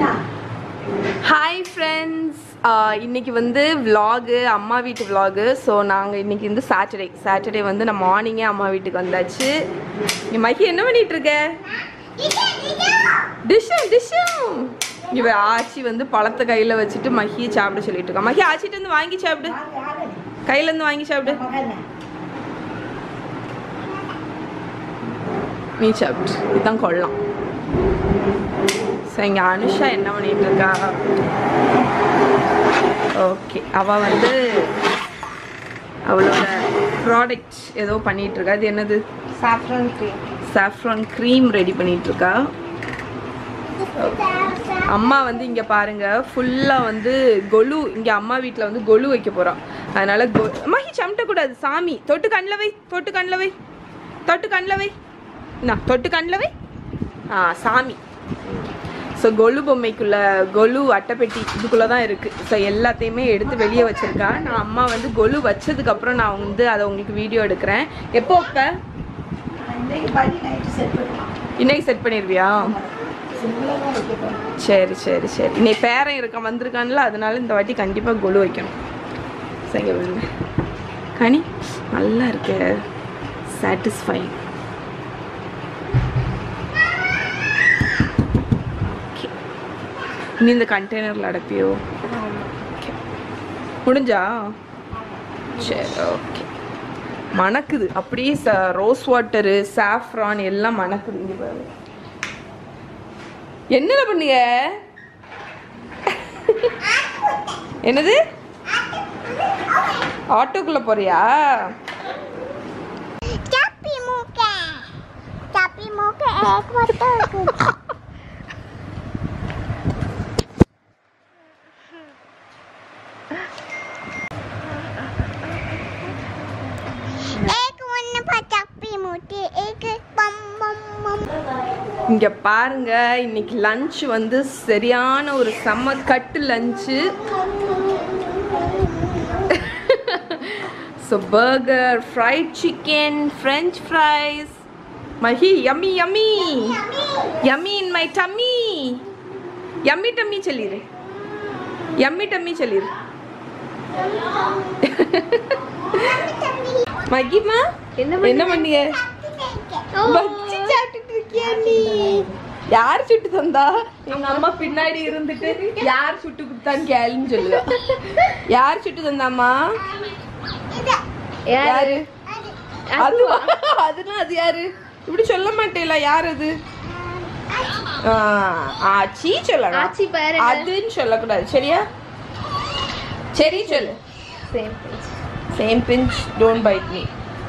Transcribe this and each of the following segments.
Hi friends இன்னைக்கு வந்து vlog அம்மா வீட்டு vlog ஸோ நாங்கள் இன்னைக்கு வந்து சாட்டர்டே சாட்டர்டே வந்து நான் மார்னிங்கே அம்மா வீட்டுக்கு வந்தாச்சு இங்க மகி என்ன பண்ணிட்டு இருக்க டிஷ்ஷும் டிஷ்ஷும் இவ ஆச்சி வந்து பழத்தை கையில் வச்சுட்டு மகியை சாப்பிட சொல்லிட்டு இருக்கா மகி ஆச்சிட்டு வந்து வாங்கி சாப்பிடு கையில இருந்து வாங்கி சாப்பிடு நீ சாப்பிடு இதுதான் கொள்ளலாம் ஸோ இங்கே அனுஷா என்ன பண்ணிட்டு இருக்கா ஓகே அவள் வந்து அவளோட ப்ராடக்ட் ஏதோ பண்ணிட்டு இருக்கா அது என்னது saffron cream saffron cream ready பண்ணிட்டு இருக்கா அம்மா வந்து இங்க பாருங்க ஃபுல்லா வந்து கொலு இங்க அம்மா வீட்ல வந்து கொலு வைக்க போறோம் அதனால கொ மஹி சமட்ட கூடாது சாமி தொட்டு கண்ணில் வை தொட்டு கண்ணில் வை தொட்டு கண்ணில் வை நான் தொட்டு கண்ணில் வை ஆ சாமி ஸோ கொலு பொம்மைக்குள்ள கொலு அட்டைப்பெட்டி இதுக்குள்ளே தான் இருக்குது ஸோ எல்லாத்தையுமே எடுத்து வெளியே வச்சிருக்கா நான் அம்மா வந்து கொலு வச்சதுக்கப்புறம் நான் வந்து அதை உங்களுக்கு வீடியோ எடுக்கிறேன் எப்போ வைப்ப இன்னைக்கு பண்ணி நைட்டு செட் பண்ணலாம் இன்னைக்கு செட் பண்ணிடுவியா சிம்பிளாக தான் வைக்க போகிறோம் சரி சரி சரி நீ பேரன் இருக்க வந்திருக்கான்ல அதனால இந்த வாட்டி கண்டிப்பாக கொலு வைக்கணும் சரிங்க விடுங்க கனி நல்லா இருக்கு சாட்டிஸ்ஃபை நீ இந்த கண்டெய்னரில் அடைப்பியோ Okay. முடிஞ்சா சரி ஓகே மணக்குது அப்படியே ச ரோஸ் வாட்டரு சாஃப்ரான் எல்லாம் மணக்குது இங்கே பாரு என்னல பண்ணுங்க என்னது ஆட்டோக்குள்ள போறியா Tapi muka. Tapi muka ek betul. Ek warna tapi muka. Ek bam bam bam. இங்க பாருங்க இன்னைக்கு லஞ்ச் வந்து சரியான ஒரு செம்ம கட்டு lunch so burger fried chicken French fries Mahi yummy yummy yummy in my dummy yummy dummy சொல்லிடு யம்மி டம்மி சொல்லிடு மகிமா என்ன என்ன பண்ணீங்க பஜ்ஜி சாப்பிட்டுட்டு இருக்கியா நீ யார் சுட்டு தந்தா எங்க அம்மா பின்னாடி இருந்துட்டு யார் சுட்டு கொடுத்தான்னு கேளுன்னு சொல்லுவா யார் சுட்டு தந்தாம்மா யாரு அதுவா அதுனா அது யாரு இப்படி சொல்ல மாட்டேல யார் அது ஆ, ஆச்சி சொல்லலாம் ஆச்சி பேரு அதுன்னு சொல்லக்கூடாது சரியா சரி சொல்லு same same pinch don't bite me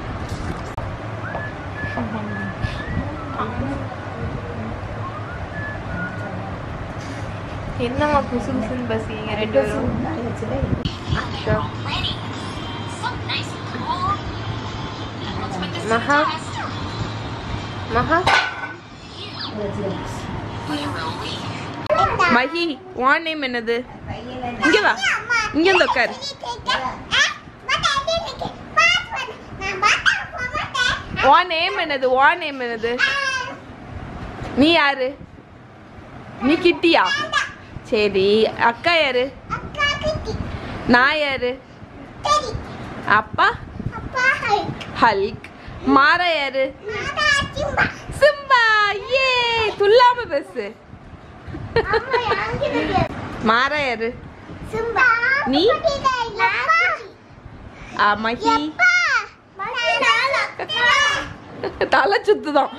என்னம்மா குசு குசுன்னு பசிங்க ரெண்டு பேரும் மகா மகா மஹி வான் நேம் என்னது இங்க வா இங்க வந்து உட்காரு வான் நேம் என்னது வான் நேம் என்னது நீ யாரு நீ கிட்டியா சரி அக்கா யாரு நான் யாரு அப்பா ஹல்க் மாரா யாரு சிம்பா ஏ துல்லாம பேசு மாரா யாரு நீ? ஆ, மஹி தலை சுத்துதான்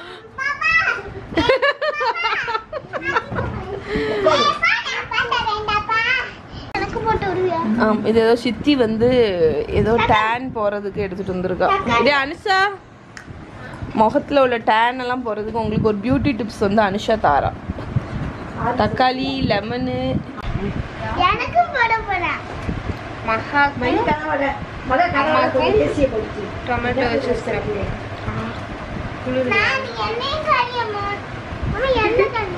எனக்கு போட்டு விடுவியா ஆம், இது ஏதோ சித்தி வந்து ஏதோ டேன் போறதுக்கு எடுத்துட்டு வந்திருக்கா இதே அனுஷா முகத்துல உள்ள டேன் எல்லாம் போறதுக்கு உங்களுக்கு ஒரு பியூட்டி டிப்ஸ் வந்து அனுஷா தாரா தக்காளி லெமனு எனக்கும் போட போறேன் மகா டொமேட்டோ வச்சு சாப்பிடுவோம் குளிர் நான் எண்ணெய் காரியம்மா அம்மா எண்ணெய் கண்ணி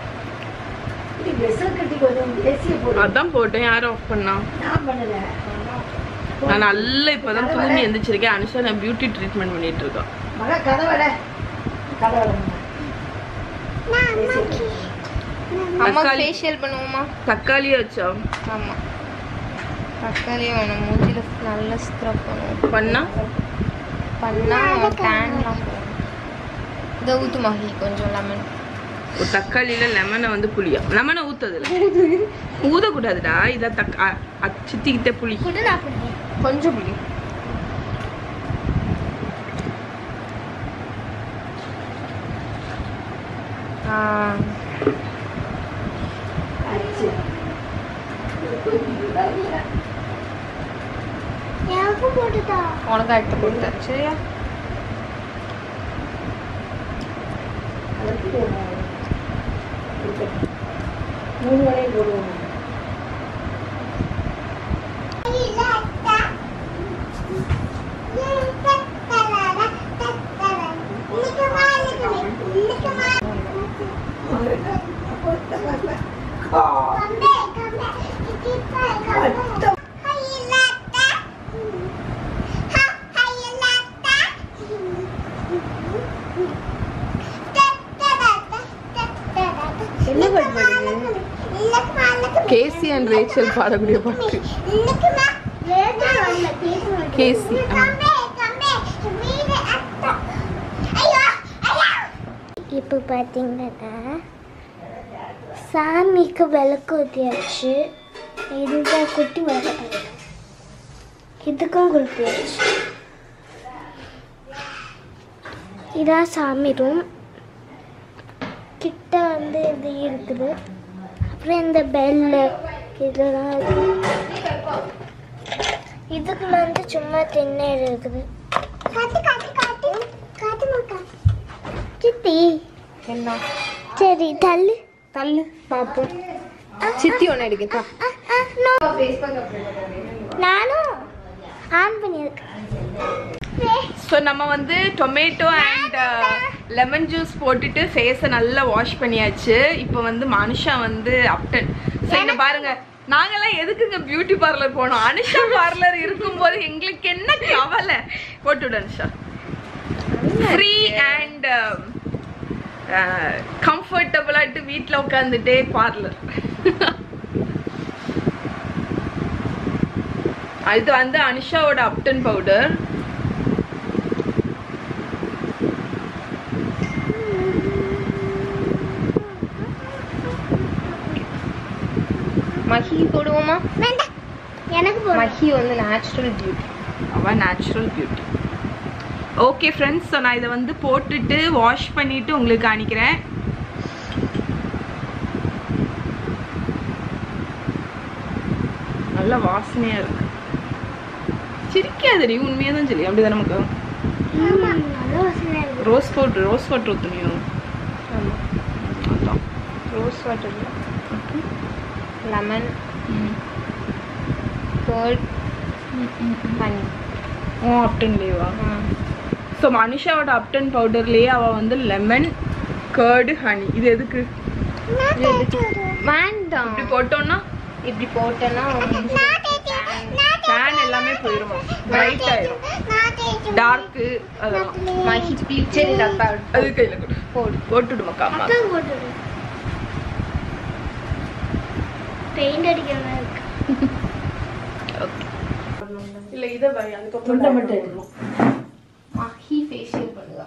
அதான் போட்டேன் யாரும் ஆஃப் பண்ணா நான் பண்ணல நான் நல்லா இப்பதான் தூங்கி எந்திரிச்சிருக்கேன் அனுஷா நான் பியூட்டி ட்ரீட்மெண்ட் பண்ணிட்டு இருக்கேன் மகா கதவட கதவட நான் அம்மாக்கு நான் அம்மா தக்காளி. ஃபேஷியல் பண்ணுவோமா தக்காளியே வச்சா ஆமா தக்காளி வேணும் மூஞ்சில நல்லா ஸ்க்ரப் பண்ணுவோம் பண்ணா பண்ணா டேன்லாம் போகும் இதை ஊத்து மகி கொஞ்சம் லெமன் ஒரு தக்காளியில லெமனை வந்து புளியா லெமனை ஊத்ததுல ஊதக்கூடாதுடா இத தக் அ- அ- சித்திக்கிட்ட புளி குடு நான் புடி கொஞ்சம் புளி ஆ, எனக்கு போட்டுதா உனக்கு எடுத்து கொடுத்தேன் சரியா என்ன பாட்டு பாடுது கேசி அண்ட் ரேச்சல் பாடக்கூடிய பாட்டு கேசி, ஆ. இப்போ பார்த்தீங்கன்னா சாமிக்கு விளக்கு ஊற்றியாச்சு இதுதான் குட்டி விளக்கு இதுக்கும் குளித்தியாச்சு இதான் சாமி ரூம் கிட்ட வந்து இது இருக்குது அப்புறம் இந்த பெல்லு இதெல்லாம் இருக்குது இதுக்குள்ள வந்து சும்மா திண்ணேர் இருக்குது காட்டு காட்டு காட்டு காட்டு மக்கா சித்தி என்ன சரி தள்ளு தள்ளு பாப்போம் சித்தி ஒன்று எடுக்கட்டா ஆ, ஆ, no. நானும் ஆன் பண்ணியிருக்கேன் ஸோ நம்ம வந்து டொமேட்டோ அண்ட் லெமன் ஜூஸ் போட்டுட்டு ஃபேஸை நல்லா வாஷ் பண்ணியாச்சு இப்போ வந்து மனுஷா வந்து அப்டன் ஸோ இங்க பாருங்க நாங்கெல்லாம் எதுக்குங்க பியூட்டி பார்லர் போனோம் அனுஷா பார்லர் இருக்கும்போது எங்களுக்கு என்ன கவலை போட்டுவிடு அனுஷா ஃப்ரீ அண்ட் கம்ஃபர்டபுளாட்டு வீட்டில் உட்காந்துட்டே பார்லர் இது வந்து அனுஷாவோட அப்டன் பவுடர் மஹி போடுவோமா வேண்டாம் எனக்கு போதும் மஹி வந்து நேச்சுரல் பியூட்டி அவ natural beauty okay friends so நான் இதை வந்து போட்டுட்டு வாஷ் பண்ணிட்டு உங்களுக்கு காணிக்கிறேன் நல்ல வாசனையா இருக்கு சிரிக்காதடி உண்மையா தான் சொல்லி அப்படிதான் நமக்கு ஆமா நல்ல வாசனை இருக்கு ரோஸ் பவுட்ரு ரோஸ் வாட்டர் ஊற்றுனியும் ஆமாம் அதான் ரோஸ் வாட்டரில் லெமன் கர்ட் ஹனி ஓ அப்டன்லேவா ஸோ மனுஷாவோட அப்டன் பவுடர்லேயே அவள் வந்து லெமன் கர்டு ஹனி இது எதுக்கு நான் தேய்ச்சு விடுவேன். வேண்டாம் இப்படி போட்டோம்னா இப்படி போட்டேன்னா நான் தேய்ச்சு விடுவேன். நான் டேன் எல்லாமே போயிருமா பிரைட் ஆயிரும் நான் தேய்ச்சு விடுவேன். டார்க்கு அதெல்லாம் மஹி ப்ளீஸ் சரி டப்பா அது கையில கொடு போடு போட்டுடுமாக்கா அம்மா அக்காவுக்கு போட்டு விடு. பெயிண்ட் அடிக்காம இருக்கு ஓகே இல்ல இதை வை அதுக்கப்புறம் மஹி ஃபேஷியல் பண்ணுவா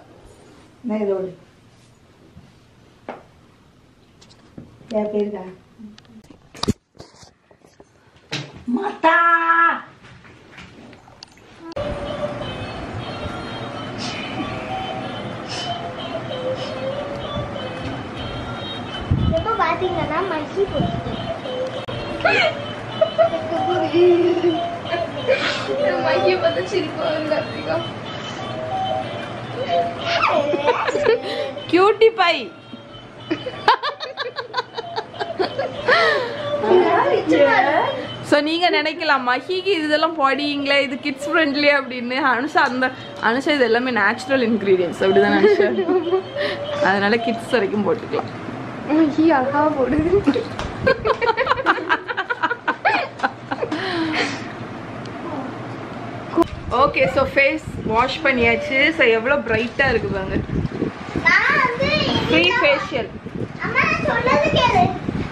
இப்போ பாத்தீங்கன்னா மஹி போட்டு மஹியை பார்த்து சிரிப்பா இல்லை அப்படிக்கா கியூட்டி பை ஸோ நீங்க நினைக்கலாம் மஹிக்கு இதெல்லாம் படிங்களே இது கிட்ஸ் ஃப்ரெண்ட்லி அப்படின்னு அனுஷா அந்த அனுஷா இது எல்லாமே நேச்சுரல் இன்க்ரீடியன்ஸ் அப்படிதான் அனுஷா அதனால கிட்ஸ் வரைக்கும் போட்டுக்கலாம் மஹி அழகா போடுது ஓகே ஸோ ஃபேஸ் வாஷ் பண்ணியாச்சு ஸோ எவ்வளோ பிரைட்டாக இருக்கு பாருங்க நான் வந்து ஃப்ரீ ஃபேஷியல் அம்மா நான் சொன்னது கேளு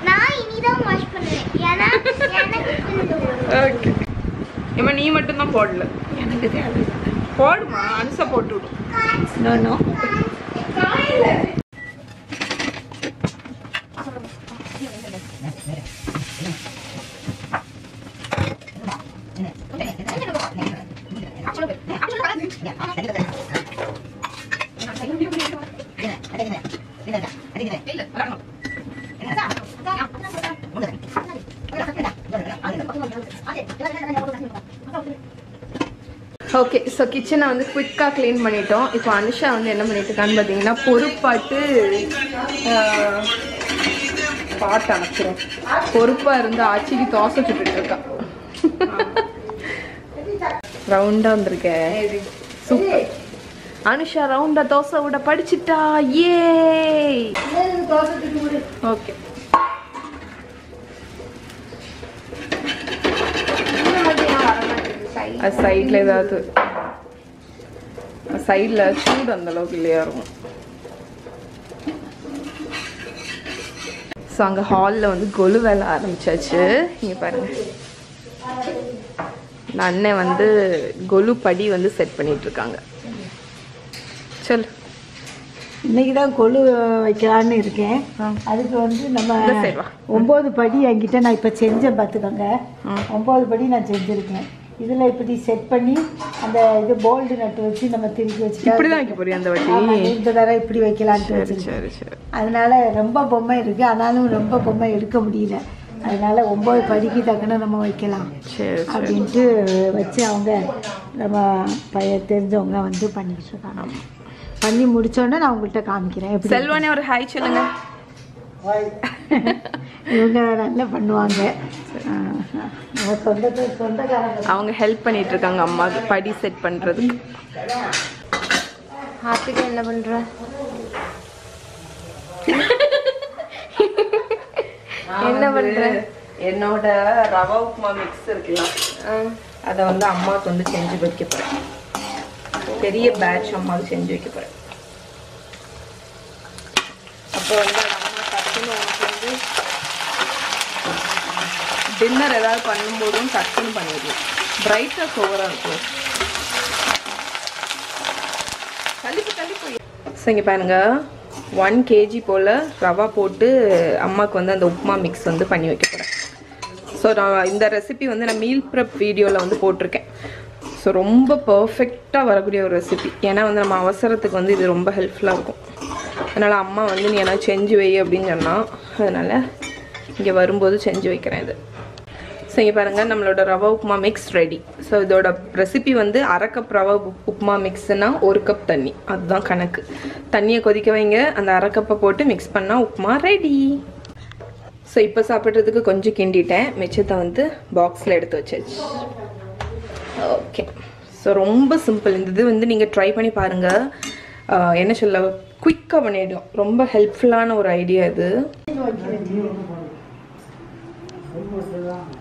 தான் வாஷ் பண்ணுவேன் ஏன்னா எனக்கு புரியும். ஓகே இம்மா நீ மட்டும் தான் போடல எனக்கு தேவை போடுமா அனுசா போட்டு விடு நோ நோ ஓகே ஸோ கிச்சனை வந்து குயிக்காக க்ளீன் பண்ணிட்டோம் இப்போ அனுஷா வந்து என்ன பண்ணிட்டு இருக்கான்னு பார்த்தீங்கன்னா பொறுப்பாட்டு ஆஹ், பாட்டு அனுப்பிச்சிடும் பொறுப்பாக இருந்து ஆச்சிக்கு தோசை சுட்டுட்டு இருக்கா ரவுண்டாக வந்திருக்கேன் சூப்பர் அனுஷா ரவுண்டா தோசை விட படிச்சிட்டா ஏ ஓகே அது சைடில் ஏதாவது சைடில் சூடு அந்த அளவுக்கு இல்லையா இருக்கும் ஸோ அங்கே ஹாலில் வந்து கொலு வேலை ஆரம்பிச்சாச்சு இங்கே பாருங்க இந்த அண்ணன் வந்து கொலு படி வந்து செட் பண்ணிட்டு இருக்காங்க சொல்லு இன்னைக்கு தான் கொழு வைக்கலான்னு இருக்கேன் ஆ. அதுக்கு வந்து நம்ம இந்த side வா. ஒம்பது படி என்கிட்ட நான் இப்போ செஞ்சேன் பார்த்துக்கோங்க ஒம்பது படி நான் செஞ்சுருக்கேன் இதில் இப்படி செட் பண்ணி அந்த இது போல்டு நட்டு வச்சு நம்ம திருப்பி வச்சுட்டா இப்படி தான் வைக்க போறியா அந்த வாட்டி ஆமா, இந்த தடவை இப்படி வைக்கலான்ட்டு சரி வச்சிருக்கேன் சரி சரி அதனால ரொம்ப பொம்மை இருக்கு ஆனாலும் ரொம்ப பொம்மை எடுக்க முடியல அதனால ஒம்பது படிக்கு தக்கன நம்ம வைக்கலாம் சரி சரி அப்படின்ட்டு வச்சு அவங்க நம்ம பைய தெரிஞ்சவங்க வந்து பண்ணிக்கிட்டு இருக்காங்க பண்ணி முடிச்சோடனே நான் உங்கள்கிட்ட காமிக்கிறேன் எப்படி செல்வனே ஒரு ஹாய் சொல்லுங்க இவங்க நல்லா பண்ணுவாங்க ஆஹ், நம்ம சொந்த சொந்தக்காரங்க அவங்க ஹெல்ப் பண்ணிட்டு இருக்காங்க அம்மாவுக்கு படி செட் பண்றதுக்கு ஹார்த்திகா என்ன பண்ற என்ன பண்ற என்னோட ரவா உப்புமா மிக்ஸ் இருக்குல்ல அதை வந்து அம்மாவுக்கு வந்து செஞ்சு வைக்க போறேன் பெரிய பேட்ச் அம்மாவுக்கு செஞ்சு வைக்க போறேன் அப்போ வந்து அது அம்மா டக்குன்னு உனக்கு வந்து டின்னர் ஏதாவது பண்ணும்போதும் டக்குன்னு பண்ணிடலாம் பிரைட்னஸ் ஓவராக இருக்கும் தள்ளிப்பு தள்ளிப்பு ஸோ இங்கே பாருங்க ஒன் கேஜி போல் ரவா போட்டு அம்மாவுக்கு வந்து அந்த உப்புமா மிக்ஸ் வந்து பண்ணி வைக்க போகிறேன் ஸோ நான் இந்த ரெசிபி வந்து நான் மீல் ப்ரெப் வீடியோவில் வந்து போட்டிருக்கேன் ஸோ ரொம்ப பர்ஃபெக்டாக வரக்கூடிய ஒரு ரெசிபி ஏன்னா வந்து நம்ம அவசரத்துக்கு வந்து இது ரொம்ப ஹெல்ப்ஃபுல்லாக இருக்கும் அதனால் அம்மா வந்து நீ ஏன்னா செஞ்சு வை அப்படின்னு சொன்னால் அதனால் இங்கே வரும்போது செஞ்சு வைக்கிறேன் இது ஸோ இங்கே பாருங்கள் நம்மளோட rava upma mix ready so இதோட ரெசிபி வந்து அரை கப் ரவா உப்- உப்புமா மிக்ஸ்னா ஒரு கப் தண்ணி அதுதான் கணக்கு தண்ணியை கொதிக்க வைங்க அந்த அரை கப்பை போட்டு மிக்ஸ் பண்ணால் உப்புமா ரெடி ஸோ இப்போ சாப்பிட்றதுக்கு கொஞ்சம் கிண்டிட்டேன் மிச்சத்தை வந்து பாக்ஸில் எடுத்து வச்சாச்சு ஓகே ஸோ ரொம்ப சிம்பிள் இந்த இது வந்து நீங்கள் ட்ரை பண்ணி பாருங்கள் ஆஹ் என்ன சொல்ல குயிக்காக பண்ணிடும் ரொம்ப ஹெல்ப்ஃபுல்லான ஒரு ஐடியா இது